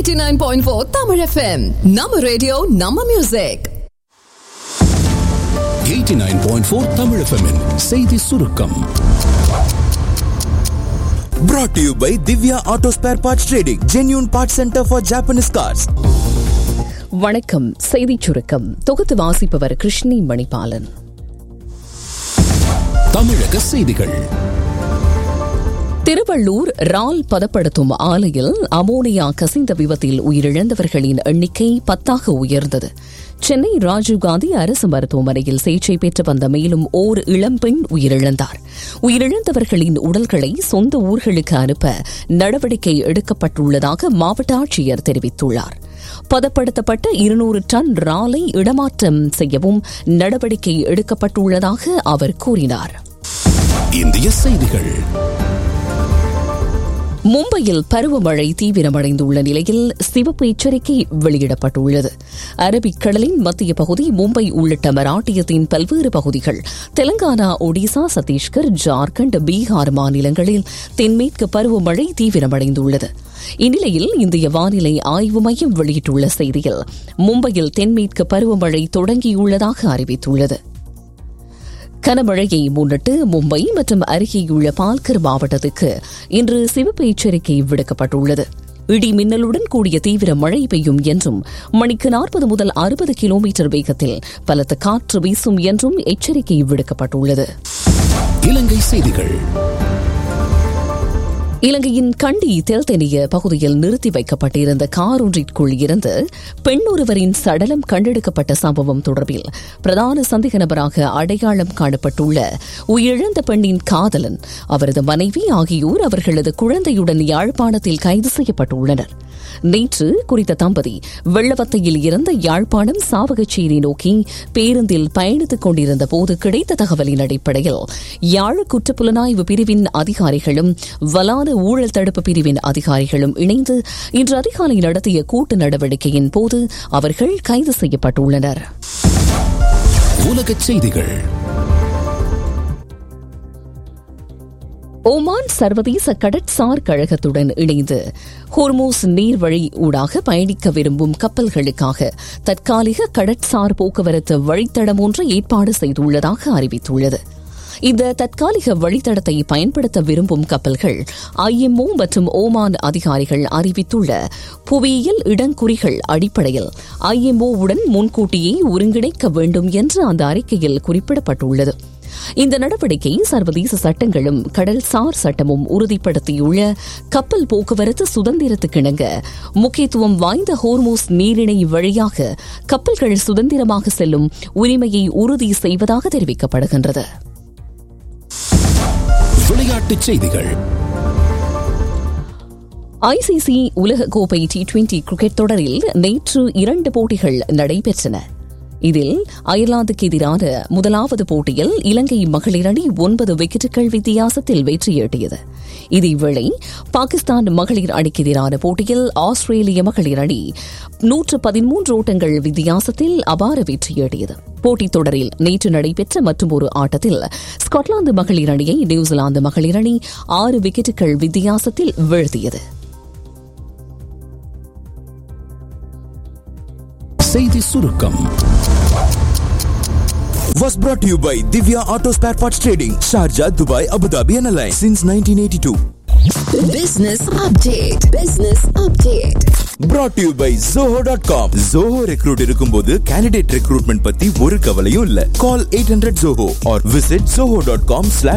89.4 Tamil FM. நம்ம radio நம்ம music 89.4 Tamil FM -இன் செய்தி சுருக்கம் Brought to you by Divya Auto Spare Parts Trading, genuine parts center for Japanese cars. வணக்கம் செய்திச் சுருக்கம் தொகுத்து வாசிப்பவர் கிருஷ்ணி மணிபாலன் தமிழக செய்திகள் திருவள்ளூர் ரால் பதப்படுத்தும் ஆலையில் அமோனியா கசிந்த விபத்தில் உயிரிழந்தவர்களின் எண்ணிக்கை பத்தாக உயர்ந்தது சென்னை ராஜீவ்காந்தி அரசு மருத்துவமனையில் சிகிச்சை பெற்று வந்த மேலும் ஓர் இளம்பெண் உயிரிழந்தார் உயிரிழந்தவர்களின் உடல்களை சொந்த ஊர்களுக்கு அனுப்ப நடவடிக்கை எடுக்கப்பட்டுள்ளதாக மாவட்ட ஆட்சியர் தெரிவித்துள்ளார் பதப்படுத்தப்பட்ட இருநூறு டன் ராலை இடமாற்றம் செய்யவும் நடவடிக்கை எடுக்கப்பட்டுள்ளதாக அவர் கூறினார் இந்திய செய்திகள் மும்பையில் பருவமழை தீவிரமடைந்துள்ள நிலையில் சிவப்பு எச்சரிக்கை வெளியிடப்பட்டுள்ளது அரபிக்கடலின் மத்திய பகுதி மும்பை உள்ளிட்ட மராட்டியத்தின் பல்வேறு பகுதிகள் தெலங்கானா ஒடிசா சத்தீஸ்கர் ஜார்க்கண்ட் பீகார் மாநிலங்களில் தென்மேற்கு பருவமழை தீவிரமடைந்துள்ளது இந்நிலையில் இந்திய வானிலை ஆய்வு மையம் வெளியிட்டுள்ள செய்தியில் மும்பையில் தென்மேற்கு பருவமழை தொடங்கியுள்ளதாக அறிவித்துள்ளது கனமழையை முன்னிட்டு மும்பை மற்றும் அருகேயுள்ள பால்கர் மாவட்டத்துக்கு இன்று சிவப்பு எச்சரிக்கை விடுக்கப்பட்டுள்ளது இடி மின்னலுடன் கூடிய தீவிர மழை பெய்யும் என்றும் மணிக்கு நாற்பது முதல் அறுபது கிலோமீட்டர் வேகத்தில் பலத்த காற்று வீசும் என்றும் எச்சரிக்கை விடுக்கப்பட்டுள்ளது இலங்கை செய்திகள் இலங்கையின் கண்டி தெல்தெனிய பகுதியில் நிறுத்தி வைக்கப்பட்டிருந்த கார் ஒன்றிற்குள் இருந்து பெண் ஒருவரின் சடலம் கண்டெடுக்கப்பட்ட சம்பவம் தொடர்பில் பிரதான சந்தேக நபராக அடையாளம் காணப்பட்டுள்ள உயிரிழந்த பெண்ணின் காதலன் அவரது மனைவி ஆகியோர் அவர்களது குழந்தையுடன் யாழ்ப்பாணத்தில் கைது செய்யப்பட்டுள்ளனர் நேற்று குறித்த தம்பதி வெள்ளவத்தையில் இருந்த யாழ்ப்பாணம் சாவகச்சேரி நோக்கி பேருந்தில் பயணித்துக் கொண்டிருந்த போது கிடைத்த தகவலின் அடிப்படையில் யாழ் குற்றப்புலனாய்வு பிரிவின் அதிகாரிகளும் வலான ஊழல் தடுப்பு பிரிவின் அதிகாரிகளும் இணைந்து இன்று அதிகாலை நடத்திய கூட்டு நடவடிக்கையின் போது அவர்கள் கைது செய்யப்பட்டுள்ளனர் உலகச் செய்திகள் ஓமான் சர்வதேச கடற்சார் கழகத்துடன் இணைந்து ஹோர்மோஸ் நீர்வழி ஊடாக பயணிக்க விரும்பும் கப்பல்களுக்காக தற்காலிக கடற்சார் போக்குவரத்து வழித்தடம் ஒன்றை ஏற்பாடு செய்துள்ளதாக அறிவித்துள்ளது இந்த தற்காலிக வழித்தடத்தை பயன்படுத்த விரும்பும் கப்பல்கள் ஐஎம்ஓ மற்றும் ஓமான் அதிகாரிகள் அறிவித்துள்ள புவியியல் இடங்குறிகள் அடிப்படையில் ஐஎம்ஓவுடன் முன்கூட்டியே ஒருங்கிணைக்க வேண்டும் என்று அந்த அறிக்கையில் குறிப்பிடப்பட்டுள்ளது இந்த நடவடிக்கை சர்வதேச சட்டங்களும் கடல்சார் சட்டமும் உறுதிப்படுத்தியுள்ள கப்பல் போக்குவரத்து சுதந்திரத்துக்கிணங்க முக்கியத்துவம் வாய்ந்த ஹோர்மோஸ் நீரிணை வழியாக கப்பல்கள் சுதந்திரமாக செல்லும் உரிமையை உறுதி செய்வதாக தெரிவிக்கப்படுகின்றது விளையாட்டுச் செய்திகள் ஐசிசி உலகக்கோப்பை டி டுவெண்டி கிரிக்கெட் தொடரில் நேற்று இரண்டு போட்டிகள் நடைபெற்றன இதில் அயர்லாந்துக்கு எதிரான முதலாவது போட்டியில் இலங்கை மகளிர் அணி ஒன்பது விக்கெட்டுகள் வித்தியாசத்தில் வெற்றியீட்டியது இதேவேளை பாகிஸ்தான் மகளிர் அணிக்கு எதிரான போட்டியில் ஆஸ்திரேலிய மகளிர் அணி நூற்று பதிமூன்று ஓட்டங்கள் வித்தியாசத்தில் அபார வெற்றியீட்டியது போட்டித் தொடரில் நேற்று நடைபெற்ற மற்றொரு ஆட்டத்தில் ஸ்காட்லாந்து மகளிர் அணியை நியூசிலாந்து மகளிர் அணி ஆறு விக்கெட்டுகள் வித்தியாசத்தில் வீழ்த்தியது செய்தி சுருக்கம் Was brought to you by Divya Auto Spare Parts Trading, Sharjah, Dubai, Abu Dhabi, and Alliance since 1982. Business update. Business update. Brought to you by Zoho.com. Zoho recruit இருக்கும்போது candidate recruitment பத்தி ஒரு கவலையும் இல்ல. Call 800 Zoho or visit zoho.com slash